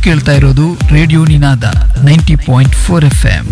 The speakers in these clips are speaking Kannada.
ಕೇಳ್ತಾ ಇರೋದು radio Ninada ninety point four F M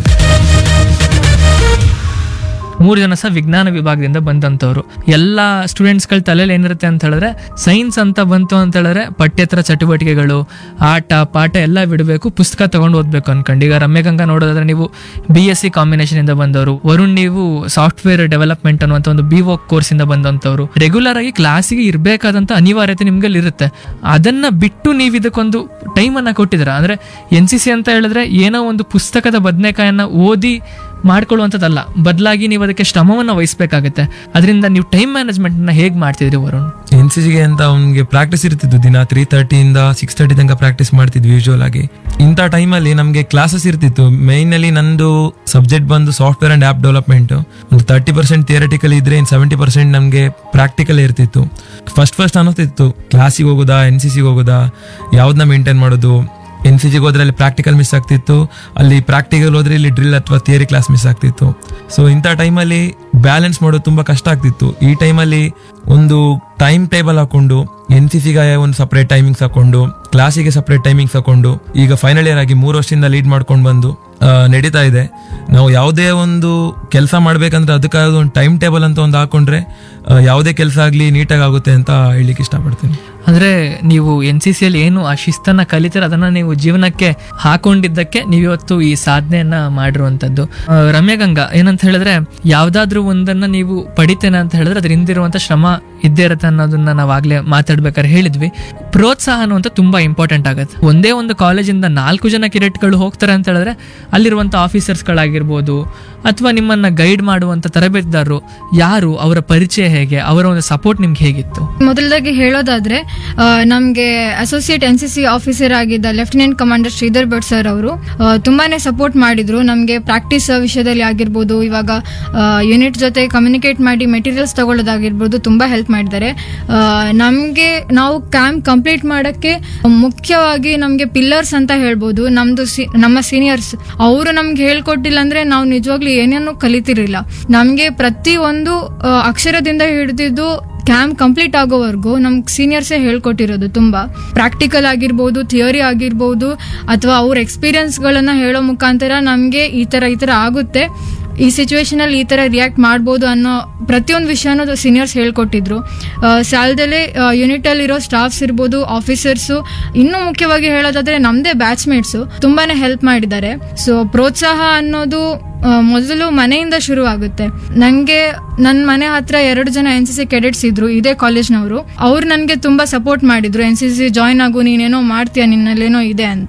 ಮೂರು ಜನ ಸಹ ವಿಜ್ಞಾನ ವಿಭಾಗದಿಂದ ಬಂದಂಥವ್ರು ಎಲ್ಲ ಸ್ಟೂಡೆಂಟ್ಸ್ಗಳ ತಲೆಯಲ್ಲಿ ಏನಿರುತ್ತೆ ಅಂತ ಹೇಳಿದ್ರೆ ಸೈನ್ಸ್ ಅಂತ ಬಂತು ಅಂತ ಹೇಳಿದ್ರೆ ಪಠ್ಯೇತರ ಚಟುವಟಿಕೆಗಳು ಆಟ ಪಾಠ ಎಲ್ಲ ಬಿಡಬೇಕು ಪುಸ್ತಕ ತಗೊಂಡು ಓದಬೇಕು ಅನ್ಕೊಂಡು ಈಗ ರಮ್ಯಗಂಗಾ ನೋಡೋದಾದ್ರೆ ನೀವು ಬಿ ಎಸ್ ಸಿ ಕಾಂಬಿನೇಷನ್ ಇಂದ ಬಂದವರು ವರುಣ್ ನೀವು ಸಾಫ್ಟ್ವೇರ್ ಡೆವಲಪ್ಮೆಂಟ್ ಅನ್ನುವಂಥ ಒಂದು ಬಿ ವೋಕ್ ಕೋರ್ಸ್ ಇಂದ ಬಂದಂಥವ್ರು ರೆಗ್ಯುಲರ್ ಆಗಿ ಕ್ಲಾಸಿಗೆ ಇರಬೇಕಾದಂಥ ಅನಿವಾರ್ಯತೆ ನಿಮ್ಗೆ ಇರುತ್ತೆ ಅದನ್ನ ಬಿಟ್ಟು ನೀವು ಇದಕ್ಕೊಂದು ಟೈಮ್ ಅನ್ನ ಕೊಟ್ಟಿದ್ದೀರಾ ಅಂದ್ರೆ ಎನ್ ಸಿ ಸಿ ಅಂತ ಹೇಳಿದ್ರೆ ಏನೋ ಒಂದು ಪುಸ್ತಕದ ಬದನೆಕಾಯನ್ನ ಓದಿ ಮಾಡ್ಕೊಳ್ಳುವಂಥದ್ದಲ್ಲ ಬದಲಾಗಿ ನೀವು ಅದಕ್ಕೆ ಶ್ರಮವನ್ನು ವಹಿಸಬೇಕಾಗುತ್ತೆ ಅದರಿಂದ ನೀವು ಟೈಮ್ ಮ್ಯಾನೇಜ್ಮೆಂಟ್ನ ಹೇಗೆ ಮಾಡ್ತಿದ್ರಿ ವರುಣ್ ಎನ್ ಸಿ ಜಿಗೆ ಅಂತ ಅವ್ನಿಗೆ ಪ್ರಾಕ್ಟೀಸ್ ಇರ್ತಿದ್ದು ದಿನ ತ್ರೀ ತರ್ಟಿಯಿಂದ ಸಿಕ್ಸ್ ತರ್ಟಿ ತನಕ ಪ್ರಾಕ್ಟೀಸ್ ಮಾಡ್ತಿದ್ವಿ ಯೂಶುವಲ್ ಆಗಿ ಇಂಥ ಟೈಮಲ್ಲಿ ನಮಗೆ ಕ್ಲಾಸಸ್ ಇರ್ತಿತ್ತು ಮೇಯ್ನಲ್ಲಿ ನಂದು ಸಬ್ಜೆಕ್ಟ್ ಬಂದು ಸಾಫ್ಟ್ವೇರ್ ಅಂಡ್ ಆ್ಯಪ್ ಡೆವಲಪ್ಮೆಂಟ್ ಒಂದು ತರ್ಟಿ ಪರ್ಸೆಂಟ್ ಥಿಯರಿಟಿಕಲ್ ಇದ್ರೆ ಇನ್ನು ಸೆವೆಂಟಿ ಪರ್ಸೆಂಟ್ ನಮಗೆ ಪ್ರಾಕ್ಟಿಕಲ್ ಇರ್ತಿತ್ತು ಫಸ್ಟ್ ಫಸ್ಟ್ ಅನ್ನಿಸ್ತಿತ್ತು ಕ್ಲಾಸಿಗೆ ಹೋಗೋದಾ ಎನ್ ಸಿ ಸಿಗೆ ಹೋಗೋದಾ ಯಾವ್ದನ್ನ ಮೇಂಟೈನ್ ಮಾಡೋದು ಎನ್ ಸಿ ಜಿಗೆ ಹೋದ್ರೆ ಅಲ್ಲಿ ಪ್ರಾಕ್ಟಿಕಲ್ ಮಿಸ್ ಆಗ್ತಿತ್ತು ಅಲ್ಲಿ ಪ್ರಾಕ್ಟಿಕಲ್ ಹೋದ್ರೆ ಇಲ್ಲಿ ಡ್ರಿಲ್ ಅಥವಾ ಥಿಯರಿ ಕ್ಲಾಸ್ ಮಿಸ್ ಆಗ್ತಿತ್ತು ಸೊ ಇಂಥ ಟೈಮಲ್ಲಿ ಬ್ಯಾಲೆನ್ಸ್ ಮಾಡೋದು ತುಂಬ ಕಷ್ಟ ಆಗ್ತಿತ್ತು ಈ ಟೈಮಲ್ಲಿ ಒಂದು ಟೈಮ್ ಟೇಬಲ್ ಹಾಕೊಂಡು ಎನ್ ಸಿ ಸಿಗೆ ಒಂದು ಸಪ್ರೇಟ್ ಟೈಮಿಂಗ್ಸ್ ಹಾಕೊಂಡು ಕ್ಲಾಸಿಗೆ ಸಪ್ರೇಟ್ ಟೈಮಿಂಗ್ಸ್ ಹಾಕೊಂಡು ಈಗ ಫೈನಲ್ ಇಯರ್ ಆಗಿ ಮೂರು ವರ್ಷದಿಂದ ಲೀಡ್ ಮಾಡ್ಕೊಂಡು ಬಂದು ಆ, ನಡೀತಾ ಇದೆ ನಾವು ಯಾವುದೇ ಒಂದು ಕೆಲಸ ಮಾಡ್ಬೇಕಂದ್ರೆ ಅದಕ್ಕಾದ ಒಂದು ಟೈಮ್ ಟೇಬಲ್ ಅಂತ ಒಂದು ಹಾಕೊಂಡ್ರೆ ಆ, ಯಾವುದೇ ಕೆಲಸ ಆಗಲಿ ನೀಟಾಗಿ ಆಗುತ್ತೆ ಅಂತ ಹೇಳಲಿಕ್ಕೆ ಇಷ್ಟಪಡ್ತೀನಿ ಅಂದ್ರೆ ನೀವು ಎನ್ ಸಿ ಸಿಯಲ್ಲಿ ಏನು ಆ ಶಿಸ್ತನ್ನ ಕಲಿತೀರ ಅದನ್ನ ನೀವು ಜೀವನಕ್ಕೆ ಹಾಕೊಂಡಿದ್ದಕ್ಕೆ ನೀವಿವತ್ತು ಈ ಸಾಧನೆಯನ್ನ ಮಾಡಿರುವಂತದ್ದು ಆ, ರಮ್ಯಗಂಗಾ ಏನಂತ ಹೇಳಿದ್ರೆ ಯಾವ್ದಾದ್ರೂ ಒಂದನ್ನ ನೀವು ಪಡಿತೇನೆ ಅಂತ ಹೇಳಿದ್ರೆ ಅದ್ರ ಹಿಂದಿರುವಂತ ಶ್ರಮ ಇದ್ದೇ ಇರುತ್ತೆ ಅನ್ನೋದನ್ನ ನಾವು ಆಗ್ಲೇ ಮಾತಾಡ್ಬೇಕಾದ್ರೆ ಹೇಳಿದ್ವಿ ಪ್ರೋತ್ಸಾಹ ಅನ್ನುವಂಥ ತುಂಬಾ ಇಂಪಾರ್ಟೆಂಟ್ ಆಗುತ್ತೆ ಒಂದೇ ಒಂದು ಕಾಲೇಜಿಂದ ನಾಲ್ಕು ಜನ ಕಿರೆಟ್ಗಳು ಹೋಗ್ತಾರೆ ಅಂತ ಹೇಳಿದ್ರೆ ಅಲ್ಲಿರುವಂಥ ಆಫೀಸರ್ಸ್ಗಳಾಗಿರ್ಬೋದು ಅಥವಾ ನಿಮ್ಮನ್ನ ಗೈಡ್ ಮಾಡುವಂಥ ತರಬೇತಿದಾರರು ಯಾರು ಅವರ ಪರಿಚಯ ಹೇಗೆ ಅವರ ಒಂದು ಸಪೋರ್ಟ್ ನಿಮ್ಗೆ ಹೇಗಿತ್ತು ಮೊದಲದಾಗಿ ಹೇಳೋದಾದ್ರೆ ಆ, ನಮ್ಗೆ associate N C C officer ಆಗಿದ್ದ lieutenant commander Sridhar Bhat sir ಅವರು ಆ, ತುಂಬಾನೇ ಸಪೋರ್ಟ್ ಮಾಡಿದ್ರು ನಮ್ಗೆ ಪ್ರಾಕ್ಟೀಸ್ ವಿಷಯದಲ್ಲಿ ಆಗಿರ್ಬೋದು ಇವಾಗ ಯೂನಿಟ್ ಜೊತೆ ಕಮ್ಯುನಿಕೇಟ್ ಮಾಡಿ ಮೆಟೀರಿಯಲ್ಸ್ ತಗೊಳ್ಳೋದಾಗಿರ್ಬೋದು ತುಂಬಾ ಹೆಲ್ಪ್ ಮಾಡಿದ್ದಾರೆ ಆ, ನಮ್ಗೆ ನಾವು ಕ್ಯಾಂಪ್ ಕಂಪ್ಲೀಟ್ ಮಾಡಕ್ಕೆ ಮುಖ್ಯವಾಗಿ ನಮ್ಗೆ ಪಿಲ್ಲರ್ಸ್ ಅಂತ ಹೇಳ್ಬೋದು ನಮ್ದು ಸಿ- ನಮ್ಮ ಸೀನಿಯರ್ಸ್ ಅವರು ನಮ್ಗೆ ಹೇಳ್ಕೊಟ್ಟಿಲ್ಲ ಅಂದ್ರೆ ನಾವು ನಿಜವಾಗ್ಲೂ ಏನೇನು ಕಲಿತಿರ್ಲಿಲ್ಲ ನಮ್ಗೆ ಪ್ರತಿ ಒಂದು ಆ, ಅಕ್ಷರದಿಂದ ಹಿಡಿದಿದ್ದು ಕ್ಯಾಂಪ್ ಕಂಪ್ಲೀಟ್ ಆಗೋವರೆಗೂ ನಮ್ಗೆ ಸೀನಿಯರ್ಸೇ ಹೇಳ್ಕೊಟ್ಟಿರೋದು ತುಂಬಾ ಪ್ರಾಕ್ಟಿಕಲ್ ಆಗಿರ್ಬೋದು ಥಿಯರಿ ಆಗಿರ್ಬೋದು ಅಥವಾ ಅವ್ರ ಎಕ್ಸ್ಪೀರಿಯನ್ಸ್ಗಳನ್ನ ಹೇಳೋ ಮುಖಾಂತರ ನಮಗೆ ಈ ತರ ಈ ತರ ಆಗುತ್ತೆ ಈ ಸಿಚುವೇಶನ್ ಅಲ್ಲಿ ಈ ತರ ರಿಯಾಕ್ಟ್ ಮಾಡ್ಬೋದು ಅನ್ನೋ ಪ್ರತಿಯೊಂದು ವಿಷಯನೂ ಸೀನಿಯರ್ಸ್ ಹೇಳ್ಕೊಟ್ಟಿದ್ರು ಸಾಲದಲ್ಲೇ ಯೂನಿಟ್ ಅಲ್ಲಿರೋ ಸ್ಟಾಫ್ಸ್ ಇರ್ಬೋದು ಆಫೀಸರ್ಸು ಇನ್ನೂ ಮುಖ್ಯವಾಗಿ ಹೇಳೋದಾದ್ರೆ ನಮ್ದೇ ಬ್ಯಾಚ್ಮೇಟ್ಸು ತುಂಬಾನೇ ಹೆಲ್ಪ್ ಮಾಡಿದ್ದಾರೆ ಸೊ ಪ್ರೋತ್ಸಾಹ ಅನ್ನೋದು ಆ, ಮೊದಲು ಮನೆಯಿಂದ ಶುರು ಆಗುತ್ತೆ ನಂಗೆ ನನ್ನ ಮನೆ ಹತ್ರ ಎರಡು ಜನ ಎನ್ ಸಿ ಸಿ ಕೆಡೆಟ್ಸ್ ಇದ್ರು ಇದೇ ಕಾಲೇಜ್ನವರು ಅವ್ರು ನನಗೆ ತುಂಬಾ ಸಪೋರ್ಟ್ ಮಾಡಿದ್ರು ಎನ್ ಸಿ ಸಿ ಜಾಯ್ನ್ ಆಗು ನೀನೇನೋ ಮಾಡ್ತೀಯ ನಿನ್ನಲ್ಲೇನೋ ಇದೆ ಅಂತ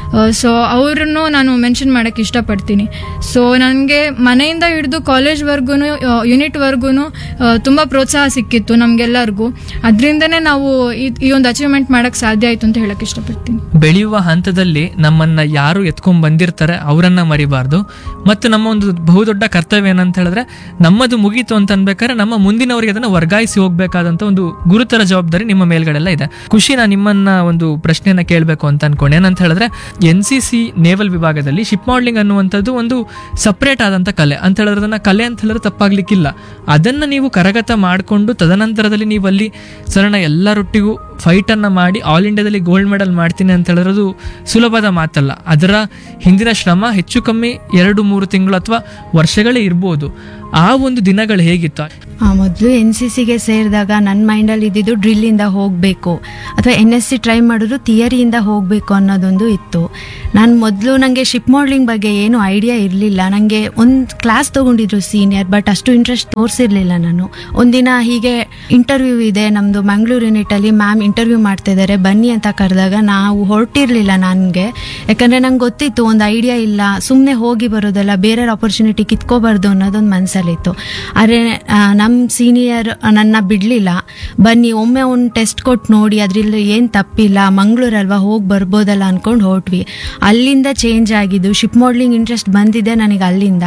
ಸೊ ಅವ್ರನ್ನು ನಾನು ಮೆನ್ಷನ್ ಮಾಡಕ್ಕೆ ಇಷ್ಟಪಡ್ತೀನಿ ಸೊ ನನಗೆ ಮನೆಯಿಂದ ಹಿಡಿದು ಕಾಲೇಜ್ವರೆಗೂ ಯೂನಿಟ್ವರೆಗೂ ತುಂಬ ಪ್ರೋತ್ಸಾಹ ಸಿಕ್ಕಿತ್ತು ನಮಗೆಲ್ಲರಿಗೂ ಅದರಿಂದನೇ ನಾವು ಈ- ಈ ಒಂದು ಅಚೀವ್ಮೆಂಟ್ ಮಾಡಕ್ಕೆ ಸಾಧ್ಯ ಆಯಿತು ಅಂತ ಹೇಳಕ್ಕೆ ಇಷ್ಟಪಡ್ತೀನಿ ಬೆಳೆಯುವ ಹಂತದಲ್ಲಿ ನಮ್ಮನ್ನ ಯಾರು ಎತ್ಕೊಂಡ್ ಬಂದಿರ್ತಾರೆ ಅವರನ್ನ ಮರಿಬಾರ್ದು ಮತ್ತು ನಮ್ಮ ಒಂದು ಬಹುದೊಡ್ಡ ಕರ್ತವ್ಯ ಏನಂತ ಹೇಳಿದ್ರೆ ನಮ್ಮದು ಮುಗೀತು ಅಂತ ಅನ್ಬೇಕಾದ್ರೆ ನಮ್ಮ ಮುಂದಿನವರಿಗೆ ಅದನ್ನ ವರ್ಗಾಯಿಸಿ ಹೋಗ್ಬೇಕಾದಂತ ಒಂದು ಗುರುತರ ಜವಾಬ್ದಾರಿ ನಿಮ್ಮ ಮೇಲ್ಗಡೆಲ್ಲ ಇದೆ ಖುಷಿ ನಾನು ನಿಮ್ಮನ್ನ ಒಂದು ಪ್ರಶ್ನೆಯನ್ನ ಕೇಳಬೇಕು ಅಂತ ಅನ್ಕೊಂಡೆ ಏನಂತ ಹೇಳಿದ್ರೆ ಎನ್ ಸಿ ಸಿ ನೇವಲ್ ವಿಭಾಗದಲ್ಲಿ ಶಿಪ್ ಮಾಡಲಿಂಗ್ ಅನ್ನುವಂಥದ್ದು ಒಂದು ಸಪ್ರೇಟ್ ಆದಂತ ಕಲೆ ಅಂತ ಹೇಳಿದ್ರೆ ಅದನ್ನ ಕಲೆ ಅಂತ ಹೇಳಿದ್ರೆ ತಪ್ಪಾಗ್ಲಿಕ್ಕಿಲ್ಲ ಅದನ್ನ ನೀವು ಕರಗತ ಮಾಡಿಕೊಂಡು ತದನಂತರದಲ್ಲಿ ನೀವು ಅಲ್ಲಿ ಸರಣ ಎಲ್ಲರೊಟ್ಟಿಗೂ ಫೈಟ್ ಅನ್ನ ಮಾಡಿ ಆಲ್ ಇಂಡಿಯಾದಲ್ಲಿ ಗೋಲ್ಡ್ ಮೆಡಲ್ ಮಾಡ್ತೀನಿ ಅಂತ ಹೇಳಿರೋದು ಸುಲಭದ ಮಾತಲ್ಲ ಅದರ ಹಿಂದಿನ ಶ್ರಮ ಹೆಚ್ಚು ಕಮ್ಮಿ ಎರಡು ಮೂರು ತಿಂಗಳು ಅಥವಾ ವರ್ಷಗಳೇ ಇರ್ಬೋದು ಆ ಒಂದು ದಿನಗಳು ಹೇಗಿತ್ತು ಮೊದಲು ಎನ್ ಸಿ ಸಿಗೆ ಸೇರಿದಾಗ ನನ್ನ ಮೈಂಡಲ್ಲಿ ಇದ್ದಿದ್ದು ಡ್ರಿಲ್ಲಿಂದ ಹೋಗಬೇಕು ಅಥವಾ ಎನ್ ಎಸ್ ಸಿ ಟ್ರೈ ಮಾಡಿದ್ರು ಥಿಯರಿಯಿಂದ ಹೋಗಬೇಕು ಅನ್ನೋದೊಂದು ಇತ್ತು ನಾನು ಮೊದಲು ನನಗೆ ಶಿಪ್ ಮಾಡಲಿಂಗ್ ಬಗ್ಗೆ ಏನು ಐಡಿಯಾ ಇರಲಿಲ್ಲ ನನಗೆ ಒಂದು ಕ್ಲಾಸ್ ತೊಗೊಂಡಿದ್ರು ಸೀನಿಯರ್ ಬಟ್ ಅಷ್ಟು ಇಂಟ್ರೆಸ್ಟ್ ತೋರಿಸಿರ್ಲಿಲ್ಲ ನಾನು ಒಂದಿನ ಹೀಗೆ ಇಂಟರ್ವ್ಯೂ ಇದೆ ನಮ್ಮದು ಮಂಗಳೂರು ಯೂನಿಟಲ್ಲಿ ಮ್ಯಾಮ್ ಇಂಟರ್ವ್ಯೂ ಮಾಡ್ತಿದ್ದಾರೆ ಬನ್ನಿ ಅಂತ ಕರೆದಾಗ ನಾವು ಹೊರಟಿರಲಿಲ್ಲ ನನಗೆ ಯಾಕಂದರೆ ನಂಗೆ ಗೊತ್ತಿತ್ತು ಒಂದು ಐಡಿಯಾ ಇಲ್ಲ ಸುಮ್ಮನೆ ಹೋಗಿ ಬರೋದಲ್ಲ ಬೇರೆ ಆಪರ್ಚುನಿಟಿ ಕಿತ್ಕೋಬಾರ್ದು ಅನ್ನೋದೊಂದು ಮನಸ್ಸಲ್ಲಿತ್ತು ಆದರೆ ನಮ್ಮ ಸೀನಿಯರ್ ನನ್ನ ಬಿಡಲಿಲ್ಲ ಬನ್ನಿ ಒಮ್ಮೆ ಒಂದು ಟೆಸ್ಟ್ ಕೊಟ್ಟು ನೋಡಿ ಅದರಲ್ಲಿ ಏನು ತಪ್ಪಿಲ್ಲ ಮಂಗಳೂರಲ್ವಾ ಹೋಗಿ ಬರ್ಬೋದಲ್ಲ ಅಂದ್ಕೊಂಡು ಹೊರಟ್ವಿ ಅಲ್ಲಿಂದ ಚೇಂಜ್ ಆಗಿದ್ದು ಶಿಪ್ ಮಾಡಲಿಂಗ್ ಇಂಟ್ರೆಸ್ಟ್ ಬಂದಿದೆ ನನಗೆ ಅಲ್ಲಿಂದ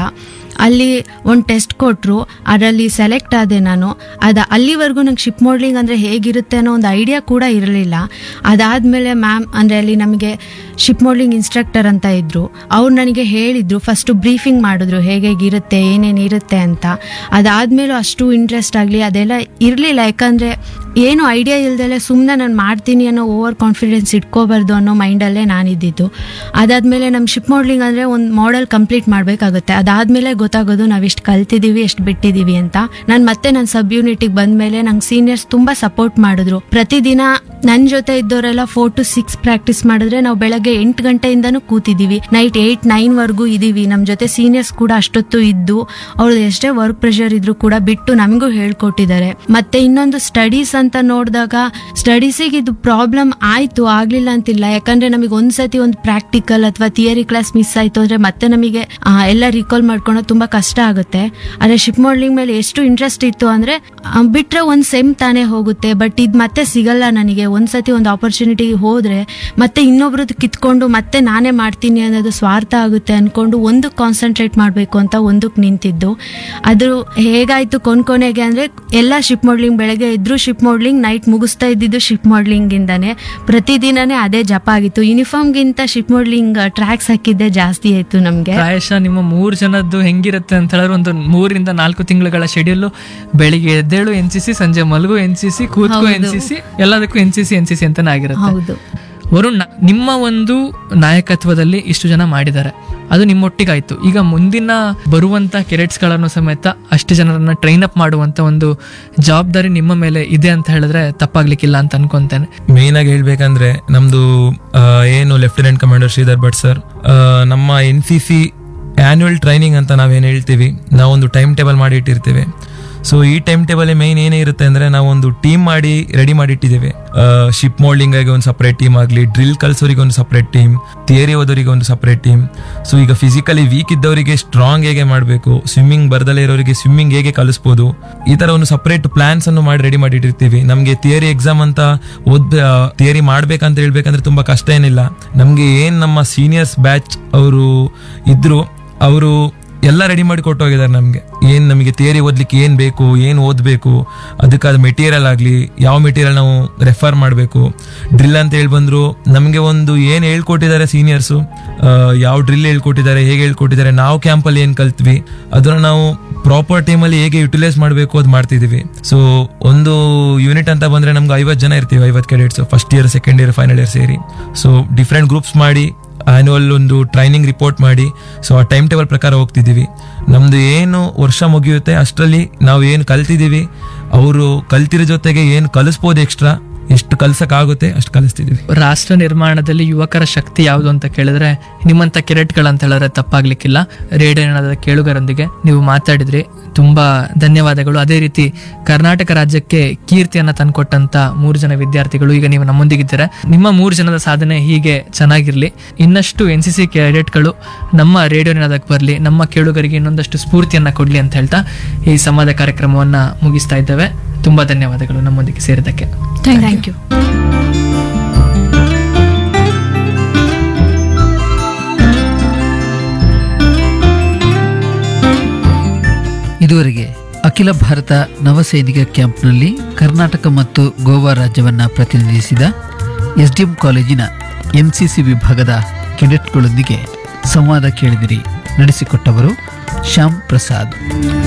ಅಲ್ಲಿ ಒಂದು ಟೆಸ್ಟ್ ಕೊಟ್ಟರು ಅದರಲ್ಲಿ ಸೆಲೆಕ್ಟ್ ಆದೆ ನಾನು ಅದು ಅಲ್ಲಿವರೆಗೂ ನಂಗೆ ಶಿಪ್ ಮಾಡ್ಲಿಂಗ್ ಅಂದರೆ ಹೇಗಿರುತ್ತೆ ಅನ್ನೋ ಒಂದು ಐಡಿಯಾ ಕೂಡ ಇರಲಿಲ್ಲ ಅದಾದಮೇಲೆ ಮ್ಯಾಮ್ ಅಂದರೆ ಅಲ್ಲಿ ನಮಗೆ ಶಿಪ್ ಮಾಡ್ಲಿಂಗ್ ಇನ್ಸ್ಟ್ರಕ್ಟರ್ ಅಂತ ಇದ್ದರು ಅವ್ರು ನನಗೆ ಹೇಳಿದರು ಫಸ್ಟು ಬ್ರೀಫಿಂಗ್ ಮಾಡಿದ್ರು ಹೇಗೆ ಹೇಗಿರುತ್ತೆ ಏನೇನು ಇರುತ್ತೆ ಅಂತ ಅದಾದಮೇಲೂ ಅಷ್ಟು ಇಂಟ್ರೆಸ್ಟ್ ಆಗಲಿ ಅದೆಲ್ಲ ಇರಲಿಲ್ಲ ಯಾಕಂದರೆ ಏನು ಐಡಿಯಾ ಇಲ್ದಲೆ ಸುಮ್ಮನೆ ನಾನು ಮಾಡ್ತೀನಿ ಅನ್ನೋ ಓವರ್ ಕಾನ್ಫಿಡೆನ್ಸ್ ಇಟ್ಕೋಬಾರ್ದು ಅನ್ನೋ ಮೈಂಡಲ್ಲೇ ನಾನಿದ್ದಿದ್ದು ಅದಾದಮೇಲೆ ನಮ್ಮ ಶಿಪ್ ಮಾಡ್ಲಿಂಗ್ ಅಂದರೆ ಒಂದು ಮಾಡೆಲ್ ಕಂಪ್ಲೀಟ್ ಮಾಡಬೇಕಾಗುತ್ತೆ ಅದಾದಮೇಲೆ ಗೊತ್ತಾಗೋದು ನಾವು ಎಷ್ಟು ಕಲ್ತಿದ್ದೀವಿ ಎಷ್ಟು ಬಿಟ್ಟಿದ್ದೀವಿ ಅಂತ ನಾನು ಮತ್ತೆ ನನ್ನ ಸಬ್ ಯೂನಿಟಿಗೆ ಬಂದಮೇಲೆ ನಂಗೆ ಸೀನಿಯರ್ಸ್ ತುಂಬ ಸಪೋರ್ಟ್ ಮಾಡಿದ್ರು ಪ್ರತಿದಿನ ನನ್ನ ಜೊತೆ ಇದ್ದವರೆಲ್ಲ ಫೋರ್ ಟು ಸಿಕ್ಸ್ ಪ್ರಾಕ್ಟೀಸ್ ಮಾಡಿದ್ರೆ ನಾವು ಬೆಳಗ್ಗೆ ಎಂಟು ಗಂಟೆಯಿಂದನೂ ಕೂತಿದ್ದೀವಿ ನೈಟ್ ಏಯ್ಟ್ ನೈನ್ವರೆಗೂ ಇದ್ದೀವಿ ನಮ್ಮ ಜೊತೆ ಸೀನಿಯರ್ಸ್ ಕೂಡ ಅಷ್ಟೊತ್ತು ಇದ್ದು ಅವ್ರದ್ದು ಎಷ್ಟೇ ವರ್ಕ್ ಪ್ರೆಷರ್ ಇದ್ರು ಕೂಡ ಬಿಟ್ಟು ನಮಗೂ ಹೇಳ್ಕೊಟ್ಟಿದ್ದಾರೆ ಮತ್ತೆ ಇನ್ನೊಂದು ಸ್ಟಡೀಸ್ ಅಂತ ನೋಡಿದಾಗ ಸ್ಟಡೀಸಿಗೆ ಇದು ಪ್ರಾಬ್ಲಮ್ ಆಯ್ತು ಆಗ್ಲಿಲ್ಲ ಅಂತಿಲ್ಲ ಯಾಕಂದ್ರೆ ನಮಗೆ ಒಂದ್ಸತಿ ಒಂದು ಪ್ರಾಕ್ಟಿಕಲ್ ಅಥವಾ ಥಿಯರಿ ಕ್ಲಾಸ್ ಮಿಸ್ ಆಯ್ತು ಅಂದ್ರೆ ಮತ್ತೆ ನಮಗೆ ಆ, ಎಲ್ಲ ರಿಕಾಲ್ ಮಾಡ್ಕೊಳೋದು ತುಂಬಾ ಕಷ್ಟ ಆಗುತ್ತೆ ಆದ್ರೆ ಶಿಪ್ ಮಾಡ್ಲಿಂಗ್ ಮೇಲೆ ಎಷ್ಟು ಇಂಟ್ರೆಸ್ಟ್ ಇತ್ತು ಅಂದ್ರೆ ಆ, ಬಿಟ್ರೆ ಒಂದ್ ಸೆಮ್ ತಾನೇ ಹೋಗುತ್ತೆ ಬಟ್ ಇದು ಮತ್ತೆ ಸಿಗಲ್ಲ ನನಗೆ ಒಂದ್ಸತಿ ಒಂದು ಆಪರ್ಚುನಿಟಿ ಹೋದ್ರೆ ಮತ್ತೆ ಇನ್ನೊಬ್ರದ್ದು ಕಿತ್ಕೊಂಡು ಮತ್ತೆ ನಾನೇ ಮಾಡ್ತೀನಿ ಅನ್ನೋದು ಸ್ವಾರ್ಥ ಆಗುತ್ತೆ ಅನ್ಕೊಂಡು ಒಂದು ಕಾನ್ಸಂಟ್ರೇಟ್ ಮಾಡಬೇಕು ಅಂತ ಒಂದಕ್ಕೆ ನಿಂತಿದ್ದು ಅದು ಹೇಗಾಯ್ತು ಕೊನೆಗೆ ಅಂದ್ರೆ ಎಲ್ಲ ಶಿಪ್ ಮಾಡ್ಲಿಂಗ್ ಬೆಳಗ್ಗೆ ಇದ್ರು ಶಿಪ್ ಮಾಡ್ಲಿಂಗ್ ನೈಟ್ ಮುಗಿಸ್ತಾ ಇದ್ದಿದ್ದು ಶಿಪ್ ಮಾಡ್ಲಿಂಗ್ ಇಂದಾನೆ ಪ್ರತಿದಿನನೇ ಅದೇ ಜಪ ಆಗಿತ್ತು ಯೂನಿಫಾರ್ಮ್ಗಿಂತ ಶಿಪ್ ಮಾಡ್ಲಿಂಗ್ ಟ್ರ್ಯಾಕ್ಸ್ ಹಾಕಿದ್ದೆ ಜಾಸ್ತಿ ಆಯ್ತು ನಮ್ಗೆ ಪ್ರಾಯಶಃ ನಿಮ್ಮ ಮೂರು ಜನದ್ದು ಹೆಂಗಿರುತ್ತೆ ಅಂತ ಹೇಳಿದ್ರೆ ಒಂದು ಮೂರಿಂದ ನಾಲ್ಕು ತಿಂಗಳುಗಳ ಶೆಡ್ಯೂಲ್ ಬೆಳಿಗ್ಗೆ ಎದ್ದೇಳು ಎನ್ ಸಿ ಸಿ ಸಂಜೆ ಮಲಗು ಎನ್ ಸಿ ಸಿ ಕೂತ್ಕೋ ಎನ್ ಸಿ ಸಿ ಎಲ್ಲದಕ್ಕೂ N C C N C C ಅಂತಾನೆ ಆಗಿರುತ್ತೆ ಹೌದು ವರುಣ್ ನ- ನಿಮ್ಮ ಒಂದು ನಾಯಕತ್ವದಲ್ಲಿ ಇಷ್ಟು ಜನ ಮಾಡಿದ್ದಾರೆ ಅದು ನಿಮ್ಮೊಟ್ಟಿಗಾಯ್ತು ಈಗ ಮುಂದಿನ ಬರುವಂತ ಕೆರೆಟ್ಸ್ಗಳನ್ನು ಸಮೇತ ಅಷ್ಟು ಜನರನ್ನ ಟ್ರೈನ್ ಅಪ್ ಮಾಡುವಂತ ಒಂದು ಜವಾಬ್ದಾರಿ ನಿಮ್ಮ ಮೇಲೆ ಇದೆ ಅಂತ ಹೇಳಿದ್ರೆ ತಪ್ಪಾಗ್ಲಿಕ್ಕಿಲ್ಲ ಅಂತ ಅನ್ಕೊಂತೇನೆ ಮೇನ್ ಆಗಿ ಹೇಳ್ಬೇಕಂದ್ರೆ ನಮ್ದು ಆ, ಏನು lieutenant commander Sridhar Bhat sir ನಮ್ಮ N C C annual training ಅಂತ ನಾವೇನು ಹೇಳ್ತೀವಿ ನಾವೊಂದು ಟೈಮ್ ಟೇಬಲ್ ಮಾಡಿ ಇಟ್ಟಿರ್ತೀವಿ ಸೊ ಈ ಟೈಮ್ ಟೇಬಲ್ ಮೇನ್ ಏನೇ ಇರುತ್ತೆ ಅಂದ್ರೆ ನಾವೊಂದು ಟೀಮ್ ಮಾಡಿ ರೆಡಿ ಮಾಡಿ ಇಟ್ಟಿದ್ದೇವೆ ಶಿಪ್ ಮೋಲ್ಡಿಂಗ್ ಆಗಿ ಒಂದು ಸಪ್ರೇಟ್ ಟೀಮ್ ಆಗಲಿ ಡ್ರಿಲ್ ಕಲ್ಸೋರಿಗೆ ಒಂದು ಸಪ್ರೇಟ್ ಟೀಮ್ ಥಿಯರಿ ಓದೋರಿಗೆ ಒಂದು ಸಪ್ರೇಟ್ ಟೀಮ್ ಸೊ ಈಗ ಫಿಸಿಕಲಿ ವೀಕ್ ಇದ್ದವರಿಗೆ ಸ್ಟ್ರಾಂಗ್ ಹೇಗೆ ಮಾಡಬೇಕು ಸ್ವಿಮ್ಮಿಂಗ್ ಬರ್ದಲೇ ಇರೋರಿಗೆ ಸ್ವಿಮ್ಮಿಂಗ್ ಹೇಗೆ ಕಲಿಸ್ಬೋದು ಈ ತರ ಒಂದು ಸಪ್ರೇಟ್ ಪ್ಲಾನ್ಸ್ ಅನ್ನು ಮಾಡಿ ರೆಡಿ ಮಾಡಿ ಇಟ್ಟಿರ್ತೀವಿ ನಮಗೆ ಥಿಯರಿ ಎಕ್ಸಾಮ್ ಅಂತ ಓದ್ ಥಿಯರಿ ಮಾಡ್ಬೇಕಂತ ಹೇಳ್ಬೇಕಂದ್ರೆ ತುಂಬಾ ಕಷ್ಟ ಏನಿಲ್ಲ ನಮ್ಗೆ ಏನ್ ನಮ್ಮ ಸೀನಿಯರ್ಸ್ ಬ್ಯಾಚ್ ಅವರು ಇದ್ರು ಅವರು ಎಲ್ಲ ರೆಡಿ ಮಾಡಿ ಕೊಟ್ಟು ಹೋಗಿದ್ದಾರೆ ನಮಗೆ ಏನ್ ನಮಗೆ ಥಿಯರಿ ಓದ್ಲಿಕ್ಕೆ ಏನ್ ಬೇಕು ಏನ್ ಓದ್ಬೇಕು ಅದಕ್ಕಾದ ಮೆಟೀರಿಯಲ್ ಆಗಲಿ ಯಾವ ಮೆಟೀರಿಯಲ್ ನಾವು ರೆಫರ್ ಮಾಡಬೇಕು ಡ್ರಿಲ್ ಅಂತ ಹೇಳಿ ಬಂದ್ರು ನಮಗೆ ಒಂದು ಏನ್ ಹೇಳ್ಕೊಟ್ಟಿದ್ದಾರೆ ಸೀನಿಯರ್ಸು ಯಾವ ಡ್ರಿಲ್ ಹೇಳ್ಕೊಟ್ಟಿದ್ದಾರೆ ಹೇಗೆ ಹೇಳ್ಕೊಟ್ಟಿದ್ದಾರೆ ನಾವು ಕ್ಯಾಂಪಲ್ಲಿ ಏನ್ ಕಲ್ತ್ವಿ ಅದನ್ನ ನಾವು ಪ್ರಾಪರ್ ಟೈಮಲ್ಲಿ ಹೇಗೆ ಯುಟಿಲೈಸ್ ಮಾಡಬೇಕು ಅದು ಮಾಡ್ತಿದೀವಿ ಸೊ ಒಂದು ಯೂನಿಟ್ ಅಂತ ಬಂದ್ರೆ ನಮ್ಗೆ ಐವತ್ತು ಜನ ಇರ್ತೀವಿ ಐವತ್ತು cadets first year second year final year ಸೇರಿ ಸೊ ಡಿಫ್ರೆಂಟ್ ಗ್ರೂಪ್ಸ್ ಮಾಡಿ ಆನ್ಯುವಲ್ ಒಂದು ಟ್ರೈನಿಂಗ್ ರಿಪೋರ್ಟ್ ಮಾಡಿ ಸೊ ಆ ಟೈಮ್ ಟೇಬಲ್ ಪ್ರಕಾರ ಹೋಗ್ತಿದ್ದೀವಿ ನಮ್ದು ಏನು ವರ್ಷ ಮುಗಿಯುತ್ತೆ ಅಷ್ಟರಲ್ಲಿ ನಾವು ಏನು ಕಲ್ತಿದ್ದೀವಿ ಅವರು ಕಲ್ತಿರೋ ಜೊತೆಗೆ ಏನು ಕಲಿಸ್ಬೋದು ಎಕ್ಸ್ಟ್ರಾ ಎಷ್ಟು ಕಲ್ಸಕ್ಕಾಗುತ್ತೆ ಅಷ್ಟು ಕಲಿಸ್ತಿದ್ದೀವಿ ರಾಷ್ಟ್ರ ನಿರ್ಮಾಣದಲ್ಲಿ ಯುವಕರ ಶಕ್ತಿ ಯಾವುದು ಅಂತ ಕೇಳಿದ್ರೆ ನಿಮ್ಮಂತ ಕೆರೆಟ್ಗಳಂತ ಹೇಳಿದ್ರೆ ತಪ್ಪಾಗ್ಲಿಕ್ಕಿಲ್ಲ ರೇಡಿಯೋನಾದ ಕೇಳುಗರೊಂದಿಗೆ ನೀವು ಮಾತಾಡಿದ್ರಿ ತುಂಬಾ ಧನ್ಯವಾದಗಳು ಅದೇ ರೀತಿ ಕರ್ನಾಟಕ ರಾಜ್ಯಕ್ಕೆ ಕೀರ್ತಿಯನ್ನ ತಂದ್ಕೊಟ್ಟಂತ ಮೂರು ಜನ ವಿದ್ಯಾರ್ಥಿಗಳು ಈಗ ನೀವು ನಮ್ಮೊಂದಿಗಿದ್ದೀರಾ ನಿಮ್ಮ ಮೂರು ಜನದ ಸಾಧನೆ ಹೀಗೆ ಚೆನ್ನಾಗಿರ್ಲಿ ಇನ್ನಷ್ಟು ಎನ್ ಸಿ ಸಿ ಕ್ಯಾಡೆಟ್ಗಳು ನಮ್ಮ ರೇಡಿಯೋ ನಿನಾದಕ್ಕೆ ಬರಲಿ ನಮ್ಮ ಕೇಳುಗರಿಗೆ ಇನ್ನೊಂದಷ್ಟು ಸ್ಫೂರ್ತಿಯನ್ನ ಕೊಡ್ಲಿ ಅಂತ ಹೇಳ್ತಾ ಈ ಸಂವಾದ ಕಾರ್ಯಕ್ರಮವನ್ನ ಮುಗಿಸ್ತಾ ಇದ್ದೇವೆ ತುಂಬಾ ಧನ್ಯವಾದಗಳು ನಮ್ಮೊಂದಿಗೆ ಸೇರಿದ್ದಕ್ಕೆ ಥ್ಯಾಂಕ್ ಯು ಇದುವರೆಗೆ ಅಖಿಲ ಭಾರತ ನವಸೈನಿಕ ಕ್ಯಾಂಪ್ನಲ್ಲಿ ಕರ್ನಾಟಕ ಮತ್ತು ಗೋವಾ ರಾಜ್ಯವನ್ನ ಪ್ರತಿನಿಧಿಸಿದ ಎಸ್ಡಿಎಂ ಕಾಲೇಜಿನ ಎನ್ಸಿಸಿ ವಿಭಾಗದ ಕೆಡೆಟ್ಗಳೊಂದಿಗೆ ಸಂವಾದ ಕೇಳಿದಿರಿ ನಡೆಸಿಕೊಟ್ಟವರು ಶ್ಯಾಮ್ ಪ್ರಸಾದ್